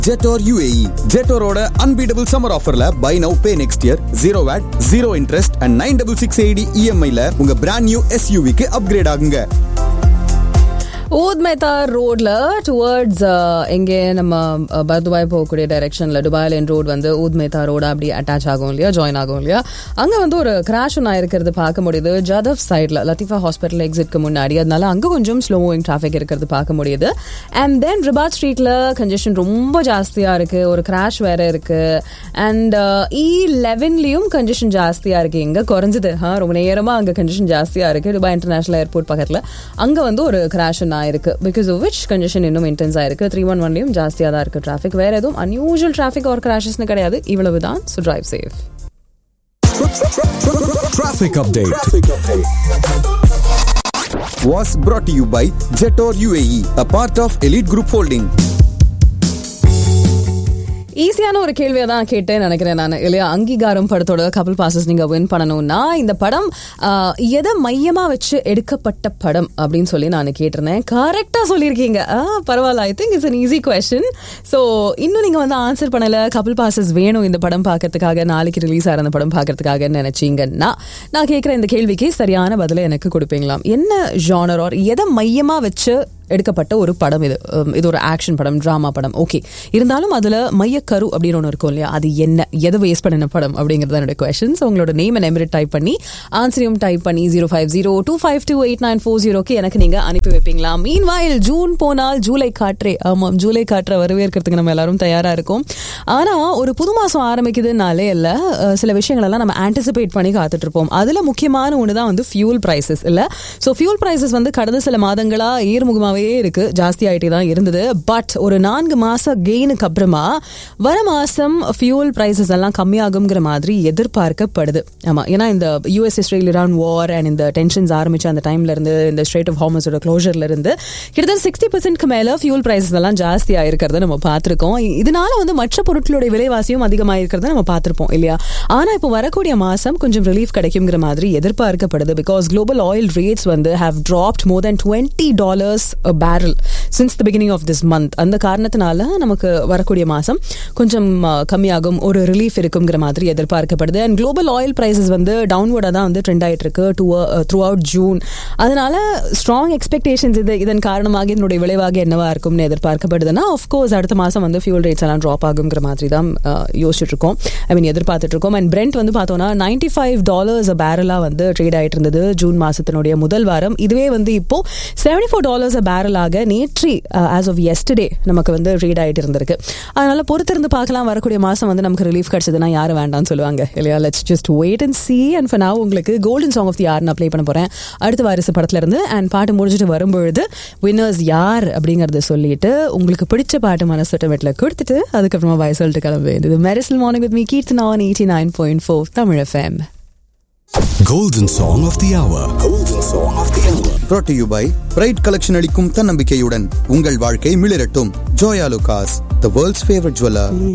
Jetor UAE ஜெட்டோரோட unbeatable summer ஆஃபர்ல buy now pay next year zero VAT zero interest and nine double six eighty இஎம்ஐல உங்க brand new எஸ்யூவிக்கு upgrade ஆகுங்க ஊத் meta ரோட்ல towards எங்கே நம்ம அஹ், பர்துபாய் போகக்கூடிய டைரக்ஷன்ல துபாய் லைன் ரோட் வந்து ஊத் மெத்தா ரோட அப்படி அட்டாச் ஆகும் இல்லையா ஜாயின் ஆகும் இல்லையா அங்க வந்து ஒரு கிராஷ் ஒன்று இருக்கிறது பார்க்க முடியுது ஜாதவ் சைட்ல லத்திஃபா ஹாஸ்பிட்டல் எக்ஸிட்க்கு முன்னாடி அதனால அங்க கொஞ்சம் ஸ்லோ மூவிங் டிராஃபிக் இருக்கிறது பார்க்க முடியுது அண்ட் தென் ரிபாத் ஸ்ட்ரீட்ல கன்ஜெஷன் ரொம்ப ஜாஸ்தியா இருக்கு ஒரு கிராஷ் வேற இருக்கு அண்ட் இ லெவன்லயும் கன்ஜெஷன் ஜாஸ்தியா இருக்கு எங்க குறைஞ்சது ஆ, ரொம்ப நேரமா அங்க கன்ஜெஷன் ஜாஸ்தியா இருக்கு துபாய் இன்டர்நேஷனல் ஏர்போர்ட் பக்கத்துல அங்க வந்து ஒரு கிராஷ் ஒன்று ஆயிருக்கு பிகாஸ் ஆஃப் விச் கன்ஜெஷன் இன்னும் இன்டென்ஸ் ஆயிருக்கு த்ரீ ஒன் ஒன்லையும் ஜாஸ்தியா தான் இருக்கு டிராஃபிக் வேற எதுவும் அன்யூஷுவல் டிராஃபிக் ஒரு கிராஷஸ்னு கிடையாது இவ்வளவு தான் so drive safe Traffic update. Was brought to you by Jetor UAE, a part of Elite Group Holding. ஈஸியான ஒரு கேள்வியை தான் கேட்டேன் நினைக்கிறேன் நான் இல்லையா அங்கீகாரம் படத்தோட கபில் பாசஸ் நீங்க வின் பண்ணணும்னா இந்த படம் ஆஹ், எதை மையமா வச்சு எடுக்கப்பட்ட படம் அப்படின்னு சொல்லி நான் கேட்டிருந்தேன் கரெக்டா சொல்லியிருக்கீங்க ஆஹ், பரவாயில்ல I think it's an easy question so இன்னும் நீங்க வந்து ஆன்சர் பண்ணல கபில் பாசஸ் வேணும் இந்த படம் பார்க்கறதுக்காக நாளைக்கு ரிலீஸ் ஆகிற இந்த படம் பார்க்கறதுக்காக நினைச்சீங்கன்னா நான் கேட்குற இந்த கேள்விக்கு சரியான பதிலை எனக்கு கொடுப்பீங்களாம் என்ன ஜானர் ஆர் எதை மையமா வச்சு எடுக்கப்பட்ட ஒரு படம் இது உம், இது ஒரு ஆக்ஷன் படம் டிராமா படம் ஓகே இருந்தாலும் அதுல மையக்கரு அப்படின்னு ஒன்று இருக்கும் இல்லையா அது என்ன எதை வேஸ்ட் பண்ணின படம் அப்படிங்கிறது என்னோட கொஸ்டின்ஸ் உங்களோட நேம் அண்ட் எமிரேட் டைப் பண்ணி ஆன்சரையும் டைப் பண்ணி zero five zero two five two eight nine four ஜீரோக்கு எனக்கு நீங்க அனுப்பி வைப்பீங்களா மீன் வாயில் ஜூன் போனால் ஜூலை காற்றே ஆமாம் ஜூலை காற்றை வரவேற்கிறதுக்கு நம்ம எல்லாரும் தயாரா இருக்கோம் ஆனா ஒரு புது மாசம் ஆரம்பிக்குதுனாலே இல்ல அஹ், சில விஷயங்கள் எல்லாம் நம்ம ஆன்டிசிபேட் பண்ணி காத்துட்டு இருப்போம் அதுல முக்கியமான ஒன்று தான் வந்து ஃபியூல் பிரைசஸ் இல்ல ஸோ ஃபியூல் பிரைசஸ் வந்து கடந்த சில மாதங்களா ஏறுமுகமாவே இருக்கு ஜாஸ்தி ஆயிட்டே தான் இருந்தது பட் ஒரு நான்கு மாச கெயினுக்கு அப்புறமா வர மாசம் ஃபியூல் பிரைசஸ் எல்லாம் கம்மியாகுங்கிற மாதிரி எதிர்பார்க்கப்படுது ஆமா ஏன்னா இந்த US Israel Iran war and இந்த டென்ஷன்ஸ் ஆரம்பிச்ச அந்த டைம்ல இருந்து இந்த ஸ்ட்ரேட் ஆஃப் ஹார்மஸோட க்ளோஷர்ல இருந்து கிட்டத்தட்ட சிக்ஸ்டி பர்சன்ட்க்கு மேல ஃபியூல் பிரைசஸ் எல்லாம் ஜாஸ்தி ஆயிருக்கிறத நம்ம பார்த்திருக்கோம் இதனால வந்து மற்ற பொருட்களுடைய விலைவாசியும் அதிகமாயிருக்கிறத நம்ம பார்த்திருப்போம் இல்லையா ஆனா இப்போ வரக்கூடிய மாசம் கொஞ்சம் ரிலீஃப் கிடைக்குங்கிற மாதிரி எதிர்பார்க்கப்படுது பிகாஸ் குளோபல் ஆயில் ரேட்ஸ் வந்து have dropped more than twenty dollars barrel since the beginning of this month அந்த காரணத்தினால நமக்கு வரக்கூடிய மாசம் கொஞ்சம் அஹ், கம்மியாகும் ஒரு ரிலீஃப் இருக்குங்கிற மாதிரி எதிர்பார்க்கப்படுது அண்ட் குளோபல் ஆயில் பிரைசஸ் வந்து டவுன்வர்டாக தான் வந்து ட்ரெண்ட் ஆயிட்டு இருக்கு டு த்ரூ அவுட் ஜூன் அதனால ஸ்ட்ராங் எக்ஸ்பெக்டேஷன்ஸ் இது இதன் காரணமாக இதனுடைய விளைவாக என்னவா இருக்கும்னு எதிர்பார்க்கப்படுதுன்னா ஆஃப்கோர்ஸ் அடுத்த மாசம் வந்து ஃபியூல் ரேட்ஸ் எல்லாம் ட்ராப் ஆகுங்கிற மாதிரி தான் அஹ், யோசிச்சுட்டு இருக்கோம் ஐ மீன் எதிர்பார்த்துட்டு இருக்கோம் அண்ட் பிரெண்ட் வந்து பார்த்தோம்னா நைன்டி ஃபைவ் டாலர்ஸ் பேரலா வந்து ட்ரேட் ஆயிட்டு இருந்தது ஜூன் மாசத்தினுடைய முதல் வாரம் இதுவே வந்து இப்போ செவன்டி ஃபோர் டாலர்ஸ் பேரலாக நேற்றி ஆஸ் ஆஃப் எஸ்டர்டே நமக்கு வந்து ரீட் ஆயிட்டு இருந்திருக்கு அதனால பொறுத்திருந்து பார்க்கலாம் வரக்கூடிய மாசம் வந்து நமக்கு ரிலீஃப் கிடைச்சதுன்னா யாரும் வேண்டாம்னு சொல்லுவாங்க இல்லையா let's just wait and see and for now உங்களுக்கு golden song of the year நான் ப்ளே பண்ண போறேன் அடுத்த வாரிசு படத்துல இருந்து அண்ட் பாட்டு முடிஞ்சிட்டு வரும்பொழுது வின்னர்ஸ் யார் அப்படிங்கறத சொல்லிட்டு உங்களுக்கு பிடிச்ச பாட்டு மனசு வீட்டில் கொடுத்துட்டு அதுக்கப்புறமா பாய் சொல்லிட்டு கிளம்பு இது Mersal morning with me Keerthana on eighty nine point four Tamil FM Golden Song of the Hour. Golden Song of the Hour. brought to you by pride collection அளிக்கும் தன்னம்பிக்கையுடன் உங்கள் வாழ்க்கை மிளிரட்டும் Joyalukkas the world's favourite jeweller